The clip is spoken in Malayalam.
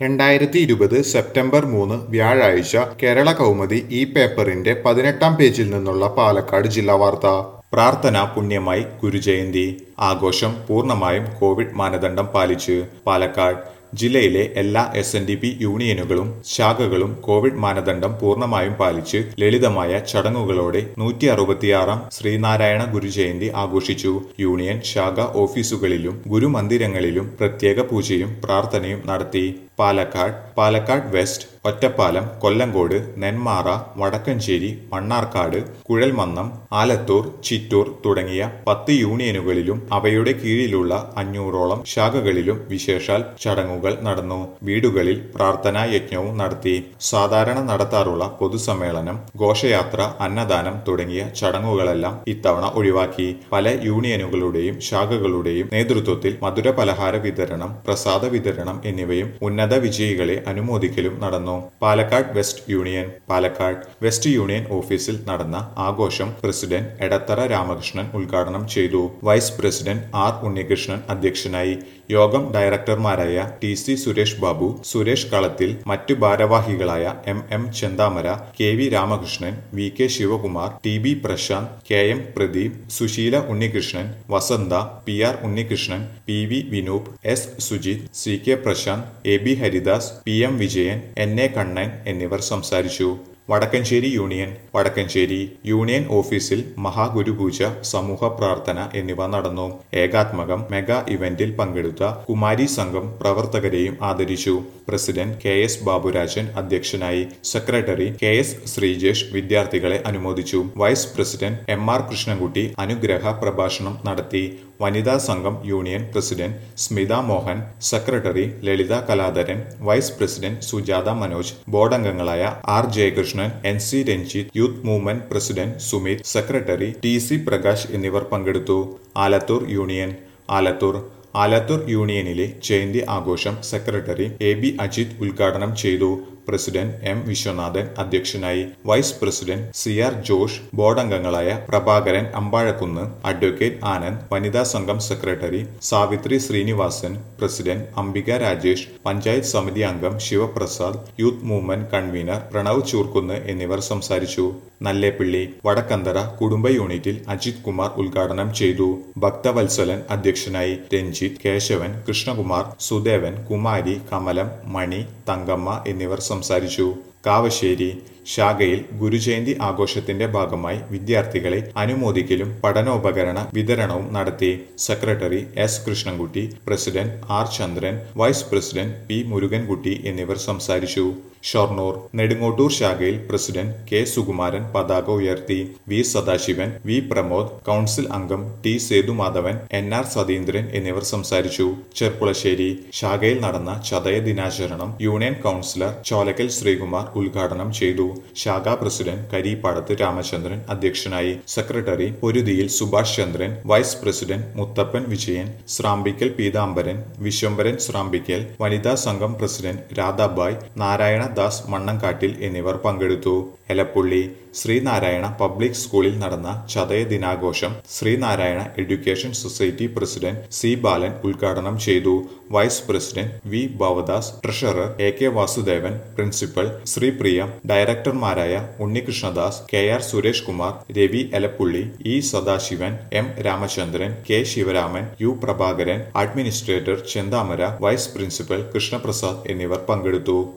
രണ്ടായിരത്തി ഇരുപത് സെപ്റ്റംബർ മൂന്ന് വ്യാഴാഴ്ച കേരള കൗമുദി ഈ പേപ്പറിന്റെ പതിനെട്ടാം പേജിൽ നിന്നുള്ള പാലക്കാട് ജില്ലാ വാർത്ത പ്രാർത്ഥന പുണ്യമായി ഗുരുജയന്തി ആഘോഷം പൂർണ്ണമായും കോവിഡ് മാനദണ്ഡം പാലിച്ച് പാലക്കാട് ജില്ലയിലെ എല്ലാ എസ് എൻ ഡി പി യൂണിയനുകളും ശാഖകളും കോവിഡ് മാനദണ്ഡം പൂർണ്ണമായും പാലിച്ച് ലളിതമായ ചടങ്ങുകളോടെ നൂറ്റി അറുപത്തിയാറാം ശ്രീനാരായണ ഗുരുജയന്തി ആഘോഷിച്ചു യൂണിയൻ ശാഖ ഓഫീസുകളിലും ഗുരുമന്ദിരങ്ങളിലും പ്രത്യേക പൂജയും പ്രാർത്ഥനയും നടത്തി പാലക്കാട് പാലക്കാട് വെസ്റ്റ് ഒറ്റപ്പാലം കൊല്ലങ്കോട് നെന്മാറ വടക്കഞ്ചേരി മണ്ണാർക്കാട് കുഴൽമന്നം ആലത്തൂർ ചിറ്റൂർ തുടങ്ങിയ പത്ത് യൂണിയനുകളിലും അവയുടെ കീഴിലുള്ള അഞ്ഞൂറോളം ശാഖകളിലും വിശേഷാൽ ചടങ്ങുകൾ നടന്നു വീടുകളിൽ പ്രാർത്ഥനാ യജ്ഞവും നടത്തി സാധാരണ നടത്താറുള്ള പൊതുസമ്മേളനം ഘോഷയാത്ര അന്നദാനം തുടങ്ങിയ ചടങ്ങുകളെല്ലാം ഇത്തവണ ഒഴിവാക്കി പല യൂണിയനുകളുടെയും ശാഖകളുടെയും നേതൃത്വത്തിൽ മധുര പലഹാര വിതരണം പ്രസാദ വിതരണം എന്നിവയും ഉന്നത വിജയികളെ അനുമോദിക്കലും നടന്നു Palakkad west union Palakkad west union ഓഫീസിൽ നടന്ന ആഘോഷം പ്രസിഡന്റ് എടത്തറ രാമകൃഷ്ണൻ ഉദ്ഘാടനം ചെയ്തു വൈസ് പ്രസിഡന്റ് ആർ ഉണ്ണികൃഷ്ണൻ അധ്യക്ഷനായി യോഗം ഡയറക്ടർമാരായ ടി സി സുരേഷ് ബാബു സുരേഷ് കളത്തിൽ മറ്റു ഭാരവാഹികളായ M M Chenthamara K V Ramakrishnan V K Sivakumar T B Prasanth K M Pradeep Susheela Unnikrishnan Vasantha P R Unnikrishnan P V Vinoop S Sujith C K Prasanth A B Haridas P M Vijayan N A Kannan എന്നിവർ സംസാരിച്ചു വടക്കഞ്ചേരി യൂണിയൻ വടക്കഞ്ചേരി യൂണിയൻ ഓഫീസിൽ മഹാഗുരുപൂജ സമൂഹ പ്രാർത്ഥന എന്നിവ നടന്നു ഏകാത്മകം മെഗാ ഇവന്റിൽ പങ്കെടുത്ത കുമാരി സംഘം പ്രവർത്തകരെയും ആദരിച്ചു പ്രസിഡന്റ് കെ എസ് ബാബുരാജൻ അധ്യക്ഷനായി സെക്രട്ടറി കെ എസ് ശ്രീജേഷ് വിദ്യാർത്ഥികളെ അനുമോദിച്ചു vice president M R Krishnankutty അനുഗ്രഹ പ്രഭാഷണം നടത്തി വനിതാ സംഘം union president Smitha Mohan secretary Lalitha Kaladharan vice president Sujatha Manoj board അംഗങ്ങളായ R Jayakrishnan N C Ranjith youth movement president Sumith secretary T C Prakash എന്നിവർ പങ്കെടുത്തു ആലത്തൂർ യൂണിയൻ ആലത്തൂർ ആലത്തൂർ യൂണിയനിലെ ജയന്തി ആഘോഷം സെക്രട്ടറി എ ബി അജിത് ഉദ്ഘാടനം ചെയ്തു പ്രസിഡന്റ് എം വിശ്വനാഥൻ അധ്യക്ഷനായി vice president C R Josh board അംഗങ്ങളായ പ്രഭാകരൻ അമ്പാഴക്കുന്ന് അഡ്വക്കേറ്റ് ആനന്ദ് വനിതാ സംഘം സെക്രട്ടറി സാവിത്രി ശ്രീനിവാസൻ പ്രസിഡന്റ് അംബിക രാജേഷ് പഞ്ചായത്ത് സമിതി അംഗം Sivaprasad youth movement convener Pranav Choorkunnu എന്നിവർ സംസാരിച്ചു നല്ലേപ്പിള്ളി വടക്കന്തറ കുടുംബ യൂണിറ്റിൽ അജിത് കുമാർ ഉദ്ഘാടനം ചെയ്തു ഭക്തവത്സലൻ അധ്യക്ഷനായി രഞ്ജിത്ത് കേശവൻ കൃഷ്ണകുമാർ സുദേവൻ കുമാരി കമലം മണി തങ്കമ്മ എന്നിവർ സംസാരിച്ചു കാവശ്ശേരി ശാഖയിൽ ഗുരുജയന്തി ആഘോഷത്തിന്റെ ഭാഗമായി വിദ്യാർത്ഥികളെ അനുമോദിക്കലും പഠനോപകരണ വിതരണവും നടത്തി secretary S Krishnankutty president R Chandran vice president P Murukankutty എന്നിവർ സംസാരിച്ചു ഷൊർണൂർ നെടുങ്ങോട്ടൂർ ശാഖയിൽ പ്രസിഡന്റ് കെ സുകുമാരൻ പതാക ഉയർത്തി V Sadasivan V Pramod council അംഗം T Sethumadhavan N R Sathindran എന്നിവർ സംസാരിച്ചു ചെർപ്പുളശ്ശേരി ശാഖയിൽ നടന്ന ചതയ ദിനാചരണം യൂണിയൻ കൗൺസിലർ ചോലക്കൽ ശ്രീകുമാർ ഉദ്ഘാടനം ചെയ്തു ശാഖാ പ്രസിഡന്റ് കരീപ്പാടത്ത് രാമചന്ദ്രൻ അധ്യക്ഷനായി secretary Poruthiyil Subhash Chandran vice president Muthappan Vijayan Srambikkal Peethambaran Viswambharan Srambikkal വനിതാ സംഘം പ്രസിഡന്റ് രാധാബായ് നാരായണ ദാസ് മണ്ണങ്കാട്ടിൽ എന്നിവർ പങ്കെടുത്തു എലപ്പുള്ളി ശ്രീനാരായണ പബ്ലിക് സ്കൂളിൽ നടന്ന ചതയ ദിനാഘോഷം Sreenarayana education society president C Balan ഉദ്ഘാടനം ചെയ്തു vice president V Bhavadas treasurer A K Vasudevan principal Sreepriya ഡയറക്ടർമാരായ Unnikrishnadas K R Suresh Kumar Ravi Elappully E Sadasivan M Ramachandran K Sivaraman U Prabhakaran administrator Chenthamara vice principal Krishnaprasad എന്നിവർ പങ്കെടുത്തു